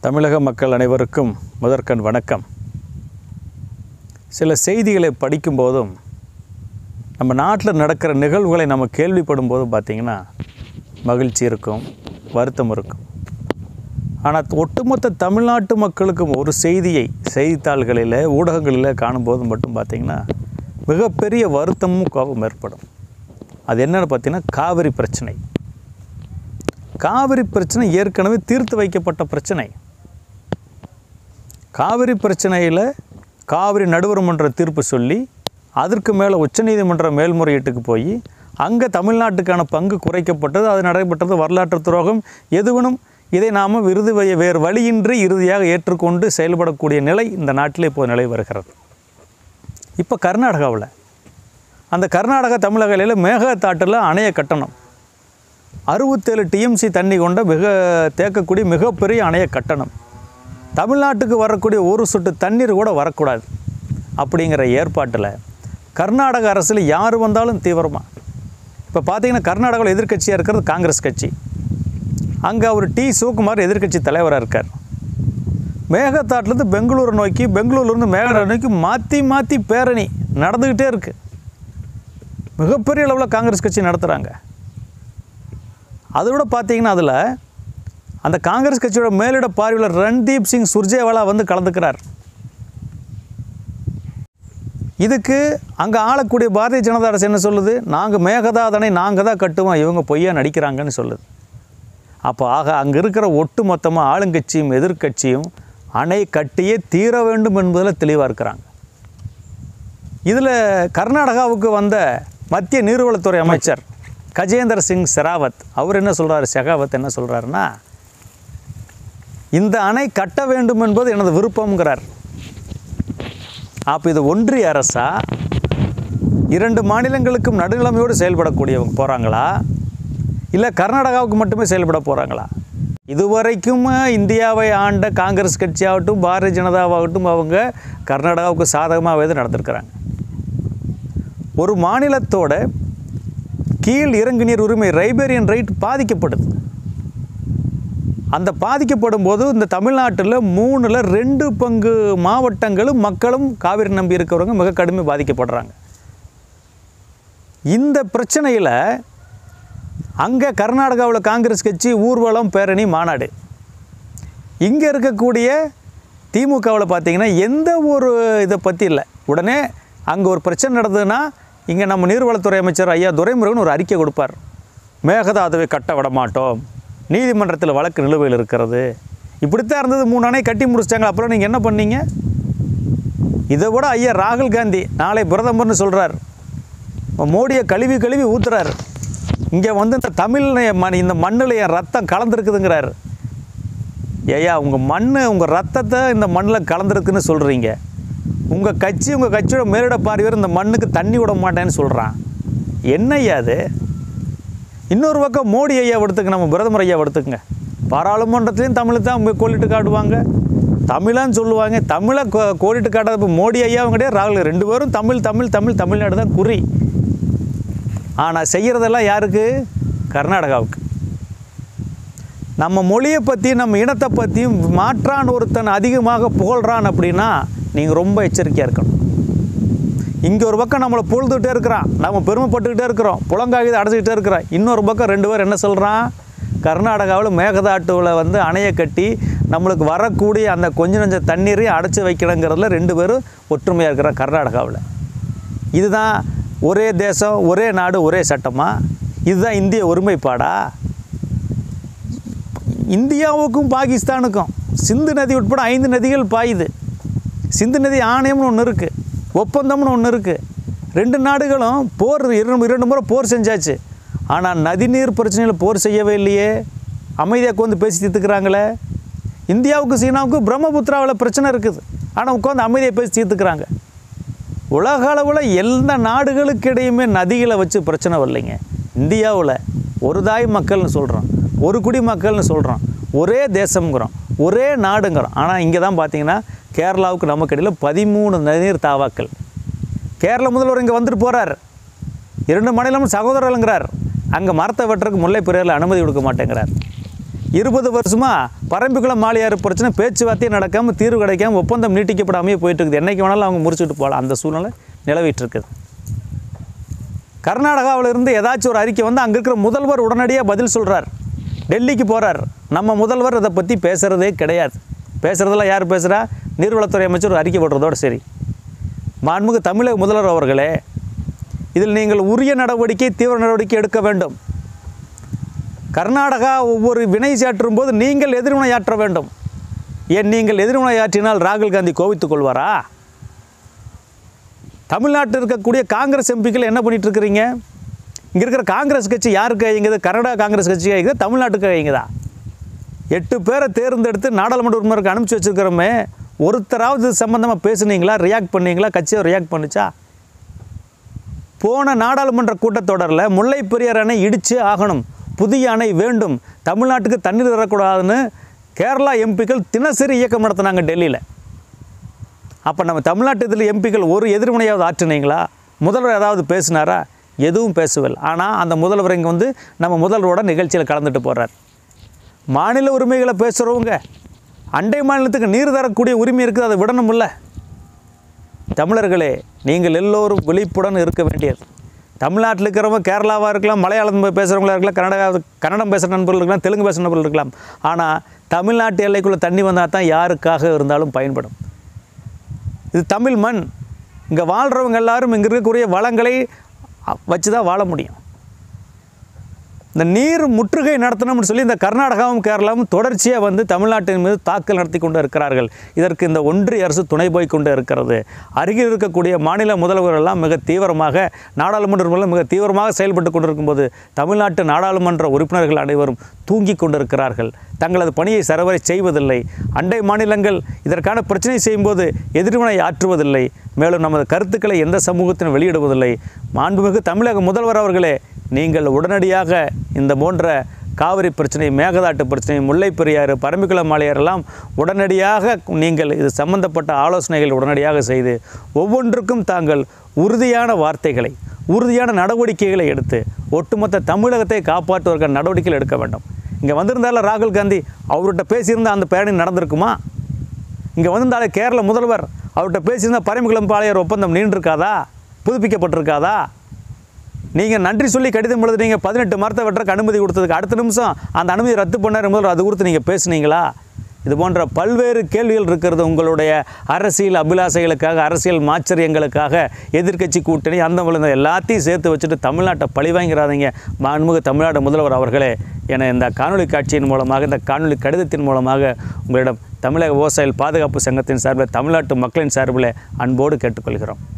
தமிழக மக்கள் அனைவருக்கும் முதற்கண் வணக்கம் சில செய்திகளை படிக்கும்போதும் நம்ம நாட்டில் நடக்கிற நிகழ்வுகளை நம்ம கேள்விப்படும் போதும் பார்த்திங்கன்னா மகிழ்ச்சி இருக்கும் வருத்தம் இருக்கும் ஆனால் ஒட்டுமொத்த தமிழ்நாட்டு மக்களுக்கும் ஒரு செய்தியை செய்தித்தாள்களில் ஊடகங்களில் காணும்போது மட்டும் பார்த்திங்கன்னா மிகப்பெரிய வருத்தமும் கோபம் ஏற்படும் அது என்னென்னு பார்த்தீங்கன்னா காவிரி பிரச்சனை காவிரி பிரச்சனை ஏற்கனவே தீர்த்து வைக்கப்பட்ட பிரச்சனை காவிரி பிரச்சனையில் காவிரி நடுவர் மன்ற தீர்ப்பு சொல்லி அதற்கு மேலே உச்சநீதிமன்ற மேல்முறையீட்டுக்கு போய் அங்கே தமிழ்நாட்டுக்கான பங்கு குறைக்கப்பட்டது அது நடைபெற்றது வரலாற்று துரோகம் எதுவனும் இதை நாம் விருது வை- வேறு வழியின்றி இறுதியாக ஏற்றுக்கொண்டு செயல்படக்கூடிய நிலை இந்த நாட்டில் இப்போது நிலை வருகிறது இப்போ கர்நாடகாவில் அந்த கர்நாடகா தமிழக எல்லையில் மேகதாட்டில் அணையை கட்டணும் அறுபத்தேழு டிஎம்சி தண்ணி கொண்ட மிக தேக்கக்கூடிய மிகப்பெரிய அணையை கட்டணும் தமிழ்நாட்டுக்கு வரக்கூடிய ஒரு சொட்டு தண்ணீர் கூட வரக்கூடாது அப்படிங்கிற ஏற்பாட்டில் கர்நாடக அரசில் யார் வந்தாலும் தீவிரமாக இப்போ பார்த்தீங்கன்னா கர்நாடகாவில் எதிர்க்கட்சியாக இருக்கிறது காங்கிரஸ் கட்சி அங்கே அவர் டி சிவகுமார் எதிர்க்கட்சி தலைவராக இருக்கார் மேகத்தாட்டிலேருந்து பெங்களூரை நோக்கி பெங்களூர்லேருந்து மேகதாடு நோக்கி மாற்றி மாற்றி பேரணி நடந்துக்கிட்டே இருக்குது மிகப்பெரிய அளவில் காங்கிரஸ் கட்சி நடத்துகிறாங்க அதை விட பார்த்தீங்கன்னா அதில் அந்த காங்கிரஸ் கட்சியோட மேலிட பார்வையாளர் ரன்தீப் சிங் சுர்ஜேவாலா வந்து கலந்துக்கிறார் இதுக்கு அங்கே ஆளக்கூடிய பாரதிய ஜனதா அரசு என்ன சொல்லுது நாங்கள் மேகதாதனை நாங்கள் தான் கட்டுவோம் இவங்க பொய்யா நடிக்கிறாங்கன்னு சொல்லுது அப்போ ஆக அங்கே இருக்கிற ஒட்டு மொத்தமாக ஆளுங்கட்சியும் எதிர்க்கட்சியும் அணை கட்டியே தீர வேண்டும் என்பதில் தெளிவாக இருக்கிறாங்க இதில் கர்நாடகாவுக்கு வந்த மத்திய நீர்வளத்துறை அமைச்சர் கஜேந்திர சிங் செராவத் அவர் என்ன சொல்கிறாரு செகாவத் என்ன சொல்கிறாருன்னா இந்த அணை கட்ட வேண்டும் என்பது எனது விருப்பம்ங்கிறார் அப்போ இது ஒன்றிய அரசா இரண்டு மாநிலங்களுக்கும் நடுநிலைமையோடு செயல்படக்கூடியவங்க போகிறாங்களா இல்லை கர்நாடகாவுக்கு மட்டுமே செயல்பட போகிறாங்களா இதுவரைக்கும் இந்தியாவை ஆண்ட காங்கிரஸ் கட்சியாகட்டும் பாரதிய ஜனதாவாகட்டும் அவங்க கர்நாடகாவுக்கு சாதகமாகவே தான் நடந்திருக்கிறாங்க ஒரு மாநிலத்தோட கீழ் இறங்கு நீர் உரிமை ரைபேரியன் ரைட் பாதிக்கப்படுது அந்த பாதிக்கப்படும் போது இந்த தமிழ்நாட்டில் மூணில் ரெண்டு பங்கு மாவட்டங்களும் மக்களும் காவிரி நம்பி இருக்கிறவங்க மிக கடுமை பாதிக்கப்படுறாங்க இந்த பிரச்சனையில் அங்கே கர்நாடகாவில் காங்கிரஸ் கட்சி ஊர்வலம் பேரணி மாநாடு இங்கே இருக்கக்கூடிய திமுகவில் பார்த்தீங்கன்னா எந்த ஒரு இதை பற்றி இல்லை உடனே அங்கே ஒரு பிரச்சனை நடந்ததுன்னா இங்கே நம்ம நீர்வளத்துறை அமைச்சர் ஐயா துரைமுருகன் ஒரு அறிக்கை கொடுப்பார் மேகதாதுவை கட்ட விட மாட்டோம் நீதிமன்றத்தில் வழக்கு நிலுவையில் இருக்கிறது இப்படித்தான் இருந்தது மூணு அணை கட்டி முடிச்சிட்டாங்க அப்புறம் நீங்கள் என்ன பண்ணீங்க இதை விட ஐயா ராகுல் காந்தி நாளை பிரதமர்னு சொல்கிறார் மோடியை கழுவி கழுவி ஊத்துறாரு இங்கே வந்து இந்த தமிழ் மண் இந்த மண்ணில் என் ரத்தம் கலந்துருக்குதுங்கிறாரு ஏய்யா உங்கள் மண் உங்கள் ரத்தத்தை இந்த மண்ணில் கலந்துருக்குன்னு சொல்கிறீங்க உங்கள் கட்சி உங்கள் கட்சியோட மேலிட பார்வையர் இந்த மண்ணுக்கு தண்ணி விட மாட்டேன்னு சொல்கிறான் என்ன ஐயா அது இன்னொரு பக்கம் மோடி ஐயா எடுத்துக்க நம்ம பிரதமர் ஐயா எடுத்துக்கங்க பாராளுமன்றத்துலேயும் தமிழ் தான் கோலிட்டு காட்டுவாங்க தமிழான்னு சொல்லுவாங்க தமிழை கோ- கோடிட்டு காட்டாத இப்போ மோடி ஐயாவும் கிடையாது ராகுல் ரெண்டு பேரும் தமிழ் தமிழ் தமிழ் தமிழ்நாடு தான் குறி ஆனால் செய்கிறதெல்லாம் யாருக்கு கர்நாடகாவுக்கு நம்ம மொழியை பற்றி நம்ம இனத்தை பற்றியும் மாற்றான் ஒருத்தன் அதிகமாக புகழ்றான் அப்படின்னா நீங்கள் ரொம்ப எச்சரிக்கையாக இருக்கணும் இங்கே ஒரு பக்கம் நம்மளை புகழ்ந்துகிட்டே இருக்கிறான் நம்ம பெருமைப்பட்டுக்கிட்டே இருக்கிறோம் புலங்காகித அடைச்சிக்கிட்டே இருக்கிறோம் இன்னொரு பக்கம் ரெண்டு பேர் என்ன சொல்கிறான் கர்நாடகாவில் மேகதாட்டுவில் வந்து அணையை கட்டி நம்மளுக்கு வரக்கூடிய அந்த கொஞ்ச நஞ்ச தண்ணீரையும் அடைச்சி வைக்கணுங்கிறதுல ரெண்டு பேரும் ஒற்றுமையாக இருக்கிறான் கர்நாடகாவில் இதுதான் ஒரே தேசம் ஒரே நாடு ஒரே சட்டமா இதுதான் இந்திய ஒருமைப்பாடா இந்தியாவுக்கும் பாகிஸ்தானுக்கும் சிந்து நதி உட்பட ஐந்து நதிகள் பாயுது சிந்து நதி ஆணையம்னு ஒன்று இருக்குது ஒப்பந்தம்னு ஒன்று இருக்குது ரெண்டு நாடுகளும் போர் இரண்டு இரண்டு முறை போர் செஞ்சாச்சு ஆனால் நதிநீர் பிரச்சனையில் போர் செய்யவே இல்லையே அமைதியாக உட்காந்து பேசி தீர்த்துக்கிறாங்களே இந்தியாவுக்கும் சீனாவுக்கும் பிரம்மபுத்திராவில் பிரச்சனை இருக்குது ஆனால் உட்காந்து அமைதியாக பேசி தீர்த்துக்கிறாங்க உலக அளவில் எந்த நாடுகளுக்கு இடையுமே நதிகளை வச்சு பிரச்சனை வரலைங்க இந்தியாவில் ஒரு தாய் மக்கள்னு சொல்கிறோம் ஒரு குடி மக்கள்னு சொல்கிறோம் ஒரே தேசம்ங்கிறோம் ஒரே நாடுங்கிறோம் ஆனால் இங்கே தான் பார்த்தீங்கன்னா கேரளாவுக்கு நமக்கு இடையில் பதிமூணு நதிநீர் தாவாக்கள் கேரள முதல்வர் இங்கே வந்துட்டு போகிறார் இரண்டு மாநிலமும் சகோதரர்கள்ங்கிறார் அங்கே மரத்தை வெட்டுறதுக்கு முல்லை பெரியாரில் அனுமதி கொடுக்க மாட்டேங்கிறார் இருபது வருஷமாக பரம்பிக்குளம் மாளியார் பிரச்சனை பேச்சுவார்த்தையே நடக்காமல் தீர்வு கிடைக்காம ஒப்பந்தம் நீட்டிக்கப்படாமையே போயிட்டு இருக்குது என்னைக்கு வேணாலும் அவங்க முடிச்சுட்டு போகலாம் அந்த சூழ்நிலை நிலவிட்டு இருக்குது கர்நாடகாவில் இருந்து ஏதாச்சும் ஒரு அறிக்கை வந்து அங்கே இருக்கிற முதல்வர் உடனடியாக பதில் சொல்கிறார் டெல்லிக்கு போகிறார் நம்ம முதல்வர் இதை பற்றி பேசுகிறதே கிடையாது பேசுகிறதெல்லாம் யார் பேசுகிறா நீர்வளத்துறை அமைச்சர் ஒரு அறிக்கை போடுறதோட சரி மாண்புமிகு தமிழக முதல்வர் அவர்களே இதில் நீங்கள் உரிய நடவடிக்கை தீவிர நடவடிக்கை எடுக்க வேண்டும் கர்நாடகா ஒவ்வொரு வினை சாற்றும் போது நீங்கள் எதிர்வினையாற்ற வேண்டும் ஏன் நீங்கள் எதிர்வினையாற்றினால் ராகுல் காந்தி கோவித்துக் கொள்வாரா தமிழ்நாட்டில் இருக்கக்கூடிய காங்கிரஸ் எம்பிக்கள் என்ன பண்ணிட்டு இருக்கிறீங்க இங்கே இருக்கிற காங்கிரஸ் கட்சி யாருக்கு இயங்குது கனடா காங்கிரஸ் கட்சி இயங்குது தமிழ்நாட்டுக்கு இயங்குதா எட்டு பேரை தேர்ந்தெடுத்து நாடாளுமன்ற உறுப்பினருக்கு அனுப்பிச்சி வச்சிருக்கிறோமே ஒருத்தராவது இது சம்பந்தமாக பேசுனீங்களா ரியாக்ட் பண்ணீங்களா கட்சியை ரியாக்ட் பண்ணுச்சா போன நாடாளுமன்ற கூட்டத்தொடரில் முல்லை பெரியார் அணை இடித்து ஆகணும் புதிய அணை வேண்டும் தமிழ்நாட்டுக்கு தண்ணீர் தரக்கூடாதுன்னு கேரளா எம்பிக்கள் தினசரி இயக்கம் நடத்தினாங்க டெல்லியில் அப்போ நம்ம தமிழ்நாட்டு இதில் எம்பிக்கள் ஒரு எதிர்வினையாவது ஆற்றினீங்களா முதல்வர் ஏதாவது பேசினாரா எதுவும் பேசவில்லை ஆனால் அந்த முதல்வர் இங்கே வந்து நம்ம முதல்வரோட நிகழ்ச்சியில் கலந்துட்டு போகிறார் மாநில உரிமைகளை பேசுகிறவங்க அண்டை மாநிலத்துக்கு நீர் தரக்கூடிய உரிமை இருக்குது அதை விடணும்ல தமிழர்களே நீங்கள் எல்லோரும் விழிப்புடன் இருக்க வேண்டியது தமிழ்நாட்டில் இருக்கிறவங்க கேரளாவாக இருக்கலாம் மலையாளம் பேசுகிறவங்களா இருக்கலாம் கன்னடா கன்னடம் பேசுகிற நண்பர்கள் இருக்கலாம் தெலுங்கு பேசுகிற நண்பர்கள் இருக்கலாம் ஆனால் தமிழ்நாட்டு எல்லைக்குள்ளே தண்ணி வந்தால் தான் யாருக்காக இருந்தாலும் பயன்படும் இது தமிழ் மண் இங்கே வாழ்கிறவங்க எல்லாரும் இங்கே இருக்கக்கூடிய வளங்களை வச்சு தான் வாழ முடியும் இந்த நீர் முற்றுகை நடத்தணும்னு சொல்லி இந்த கர்நாடகாவும் கேரளாவும் தொடர்ச்சியாக வந்து தமிழ்நாட்டின் மீது தாக்கல் நடத்தி கொண்டு இருக்கிறார்கள் இதற்கு இந்த ஒன்றிய அரசு துணை போய் கொண்டு இருக்கிறது அருகில் இருக்கக்கூடிய மாநில முதல்வர்கள் எல்லாம் மிக தீவிரமாக நாடாளுமன்ற உறுப்பினர்கள் மிக தீவிரமாக செயல்பட்டு கொண்டிருக்கும்போது தமிழ்நாட்டு நாடாளுமன்ற உறுப்பினர்கள் அனைவரும் தூங்கி கொண்டிருக்கிறார்கள் தங்களது பணியை சரவரை செய்வதில்லை அண்டை மாநிலங்கள் இதற்கான பிரச்சனை செய்யும்போது எதிர்வினை ஆற்றுவதில்லை மேலும் நமது கருத்துக்களை எந்த சமூகத்திலும் வெளியிடுவதில்லை மாண்புமிகு தமிழக முதல்வர் அவர்களே நீங்கள் உடனடியாக இந்த போன்ற காவிரி பிரச்சனை மேகதாட்டு பிரச்சனை முல்லை பெரியாறு பரம்பிக்குளம் மாலையார் எல்லாம் உடனடியாக நீங்கள் இது சம்பந்தப்பட்ட ஆலோசனைகள் உடனடியாக செய்து ஒவ்வொன்றுக்கும் தாங்கள் உறுதியான வார்த்தைகளை உறுதியான நடவடிக்கைகளை எடுத்து ஒட்டுமொத்த தமிழகத்தை காப்பாற்றுவதற்கான நடவடிக்கைகள் எடுக்க வேண்டும் இங்கே வந்திருந்தால ராகுல் காந்தி அவர்கிட்ட பேசியிருந்தால் அந்த பேரணி நடந்திருக்குமா இங்கே வந்திருந்தாலே கேரள முதல்வர் அவர்கிட்ட பேசியிருந்தால் பரம்பிக்குளம் பாளையர் ஒப்பந்தம் நீண்டிருக்காதா புதுப்பிக்கப்பட்டிருக்காதா நீங்கள் நன்றி சொல்லி கடிதம் எழுது நீங்கள் பதினெட்டு மரத்தை வெட்டுறக்கு அனுமதி கொடுத்ததுக்கு அடுத்த நிமிஷம் அந்த அனுமதி ரத்து பண்ணார் முதல்வர் அது குறித்து நீங்கள் பேசுனீங்களா இது போன்ற பல்வேறு கேள்விகள் இருக்கிறது உங்களுடைய அரசியல் அபிலாசைகளுக்காக அரசியல் மாச்சரியங்களுக்காக எதிர்க்கட்சி கூட்டணி அந்த விழுந்த எல்லாத்தையும் சேர்த்து வச்சுட்டு தமிழ்நாட்டை பழி வாங்கிறாதீங்க மாண்புமிகு தமிழ்நாடு முதல்வர் அவர்களே என இந்த காணொளி காட்சியின் மூலமாக இந்த காணொளி கடிதத்தின் மூலமாக உங்களிடம் தமிழக விவசாயிகள் பாதுகாப்பு சங்கத்தின் சார்பில் தமிழ்நாட்டு மக்களின் சார்பில் அன்போடு கேட்டுக்கொள்கிறோம்